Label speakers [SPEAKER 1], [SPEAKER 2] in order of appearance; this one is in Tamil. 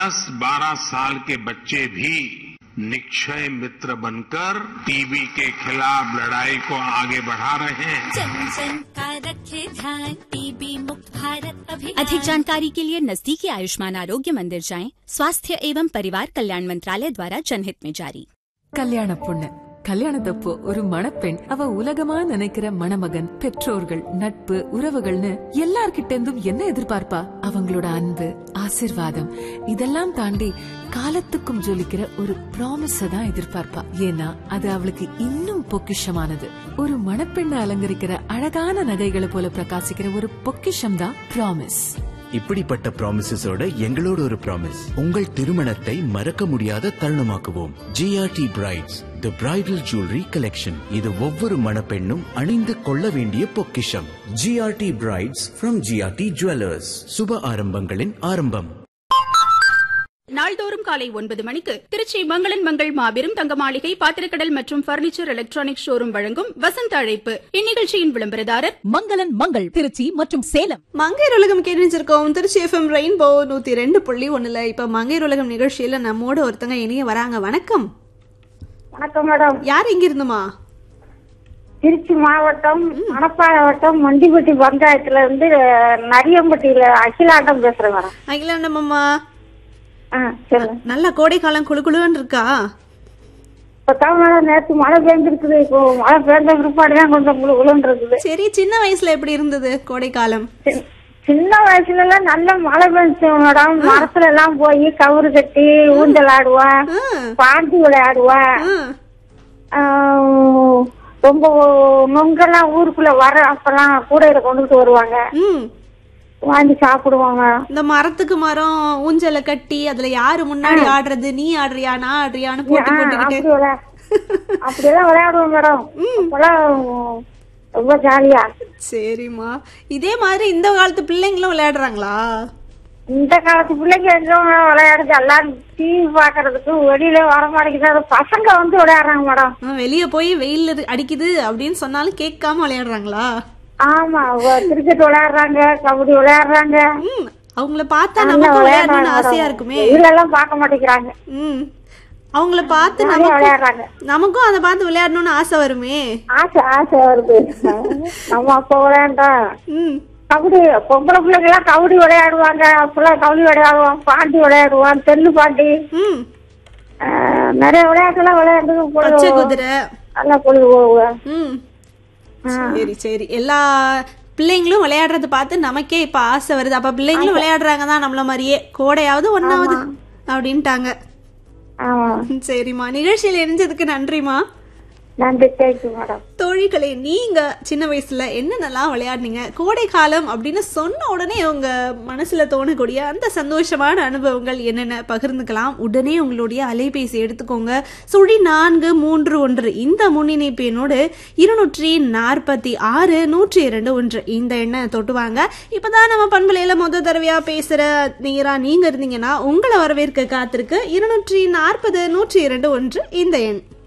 [SPEAKER 1] 10-12 साल के बच्चे भी निक्षय मित्र बनकर टीबी के खिलाफ लड़ाई को आगे बढ़ा रहे हैं
[SPEAKER 2] जन जन का रखे ध्यान टीबी मुक्त भारत अभियान
[SPEAKER 3] अधिक जानकारी के लिए नजदीकी आयुष्मान आरोग्य मंदिर जाएं स्वास्थ्य एवं परिवार कल्याण मंत्रालय द्वारा जनहित में जारी
[SPEAKER 4] கல்யாண பொண்ணு கல்யாணத்தப்போ ஒரு மணப்பெண் அவ உலகமா நினைக்கிற மணமகன் பெற்றோர்கள் நட்பு உறவுகள்னு எல்லார்கிட்ட இருந்தும் என்ன எதிர்பார்ப்பா அவங்களோட அன்பு ஆசிர்வாதம் இதெல்லாம் தாண்டி காலத்துக்கும் ஜொலிக்கிற ஒரு ப்ராமிஸ தான் எதிர்பார்ப்பா ஏன்னா அது அவளுக்கு இன்னும் பொக்கிஷமானது ஒரு மணப்பெண்ணை அலங்கரிக்கிற அழகான நகைகளை போல பிரகாசிக்கிற ஒரு பொக்கிஷம் தான் ப்ராமிஸ்
[SPEAKER 5] இப்படிப்பட்ட ப்ராமிசஸோட எங்களோட ஒரு ப்ராமிஸ் உங்கள் திருமணத்தை மறக்க முடியாத தருணமாக்குவோம் GRT brides the bridal jewellery collection இது ஒவ்வொரு மணப்பெண்ணும் அணிந்து கொள்ள வேண்டிய பொக்கிஷம் GRT brides from GRT jewellers சுப ஆரம்பங்களின் ஆரம்பம்
[SPEAKER 6] நாள்தோறும் காலை ஒன்பது மணிக்கு திருச்சி மங்களன் மங்கள் மாபெரும் தங்க மாளிகை பாத்திரக்கடல் மற்றும் பர்னிச்சர் எலக்ட்ரானிக் ஷோரூம் வழங்கும் வசந்த அழைப்பு இந்நிகழ்ச்சியின் விளம்பரதாரர்
[SPEAKER 7] மங்களன் மங்கள் திருச்சி மற்றும் சேலம்
[SPEAKER 8] மங்கையர் உலகம் கேட்டுருக்கோம் திருச்சி எஃப்எம் ரெயின்போ நூத்தி ரெண்டு புள்ளி ஒண்ணுல இப்ப மங்கையர் உலகம் நிகழ்ச்சியில நம்மோட ஒருத்தங்க இணைய வராங்க வணக்கம்
[SPEAKER 9] வணக்கம் மேடம்
[SPEAKER 8] யார் இங்க இருந்துமா
[SPEAKER 9] திருச்சி மாவட்டம் மணப்பாறை வட்டம் மண்டிப்பட்டி பஞ்சாயத்துல இருந்து நரியம்பட்டியில அகிலாண்டம் பேசுறேன் மேடம்
[SPEAKER 8] அகிலாண்டம் அம்மா
[SPEAKER 9] ஆ சொல்லுங்க
[SPEAKER 8] நல்ல கோடை காலம் குளு குளுன்னு இருக்கா
[SPEAKER 9] இப்பதான் மேடம் நேற்று மழை பெஞ்சிருக்குது இப்போ மழை பெய்ஞ்ச பிற்பாடு தான் கொஞ்சம் குழு குழுன்னு இருக்குது
[SPEAKER 8] சரி சின்ன வயசுல எப்படி இருந்தது கோடை காலம்
[SPEAKER 9] சின்ன- சின்ன வயசுல எல்லாம் நல்ல மழை பெஞ்சு மேடம் மரத்துல எல்லாம் போய் கவுரு கட்டி ஊஞ்சல் ஆடுவேன்
[SPEAKER 8] ஆ,
[SPEAKER 9] பாண்டி விளையாடுவேன்
[SPEAKER 8] ஆ.
[SPEAKER 9] ஆ, ரொம்ப நொங்கெல்லாம் ஊருக்குள்ள வர அப்பெல்லாம் கூடையில கொண்டுட்டு வருவாங்க
[SPEAKER 8] ம்
[SPEAKER 9] வாங்கி சாப்பிடுவாங்க
[SPEAKER 8] இந்த மரத்துக்கு மரம் ஊஞ்சல கட்டி அதுல யாரு முன்னாடி ஆடுறது நீ ஆடுறியா நான் ஆடுறியான்னு போட்டி
[SPEAKER 9] ஆ,
[SPEAKER 8] போட்டுக்கிட்டு
[SPEAKER 9] அப்படி விளையா- அப்படியெல்லாம் விளையாடுவோம் மேடம் அப்பெல்லாம் ரொம்ப ஜாலியா
[SPEAKER 8] சரிம்மா இதே மாதிரி இந்த காலத்து பிள்ளைங்களும் விளையாடுறாங்களா
[SPEAKER 9] இந்த காலத்து பிள்ளைங்க எங்க விளையாடுது எல்லாரும் டிவி பாக்குறதுக்கு வெளியில வர மாட்டேங்குது அது பசங்க வந்து விளையாடுறாங்க மேடம்
[SPEAKER 8] ஆ, வெளிய போய் வெயில் அடிக்குது அப்படின்னு சொன்னாலும் கேட்காம விளையாடுறாங்களா
[SPEAKER 9] ஆமா கிரிக்கெட் விளையாடுறாங்க கபடி விளையாடுறாங்க
[SPEAKER 8] ம் அவங்கள பார்த்தா
[SPEAKER 9] நல்லா
[SPEAKER 8] நமக்கு
[SPEAKER 9] விளையாடுறாங்க
[SPEAKER 8] விளையாடணும்னு ஆசையா
[SPEAKER 9] மேடம்.
[SPEAKER 8] இருக்குமே
[SPEAKER 9] வெயிலெல்லாம் பார்க்க மாட்டேங்கிறாங்க
[SPEAKER 8] ம் அவங்கள பார்த்து
[SPEAKER 9] ஜாலியா
[SPEAKER 8] நமக்கும்
[SPEAKER 9] விளையாடுறாங்க
[SPEAKER 8] நமக்கும் அதை பார்த்து விளையாடணும்னு ஆசை வருமே
[SPEAKER 9] ஆசை ஆசை வருது நம்ம அப்ப விளையாண்டோம்
[SPEAKER 8] ம்
[SPEAKER 9] கபடி பொம்பளை பிள்ளைங்க எல்லாம் கபடி விளையாடுவாங்க அப்பெல்லாம் கபடி விளையாடுவோம் பாண்டி விளையாடுவோம் தெல்லு பாண்டி
[SPEAKER 8] ம்
[SPEAKER 9] ஆஹ் நிறைய விளையாட்டுலாம் விளையாண்டு
[SPEAKER 8] பச்சை
[SPEAKER 9] பொழுது
[SPEAKER 8] குதிரை
[SPEAKER 9] நல்லா பொழுது போகுவேன்
[SPEAKER 8] ம் சரி சரி எல்லா பிள்ளைங்களும் விளையாடுறத பார்த்து நமக்கே இப்ப ஆசை வருது அப்ப பிள்ளைங்களும் விளையாடுறாங்க தான் நம்மள மாதிரியே கோடையாவது ஒன்னாவது அப்படின்ட்டாங்க
[SPEAKER 9] ஆமா
[SPEAKER 8] சரிம்மா நிகழ்ச்சியில இணைஞ்சதுக்கு நன்றிமா
[SPEAKER 9] நன்றி தேங்க்யூ மேடம்
[SPEAKER 8] தோழிகளே நீங்க சின்ன வயசுல என்னென்னலாம் விளையாடுனீங்க கோடை காலம் அப்படின்னு சொன்ன உடனே உங்க மனசுல தோணக்கூடிய அந்த சந்தோஷமான அனுபவங்கள் என்னென்ன பகிர்ந்துக்கலாம் உடனே உங்களுடைய அலைபேசி எடுத்துக்கோங்க சுழி நான்கு மூன்று ஒன்று இந்த முன்னிணைப்பு எண்ணோடு இருநூற்றி நாற்பத்தி ஆறு நூற்றி இரண்டு ஒன்று இந்த எண்ணை தொட்டுவாங்க இப்பதான் நம்ம பண்பலையில முத தடவையா பேசுற நேரா நீங்க இருந்தீங்கன்னா உங்களை வரவேற்க காத்திருக்கு இருநூற்றி நாற்பது நூற்றி இரண்டு ஒன்று இந்த எண்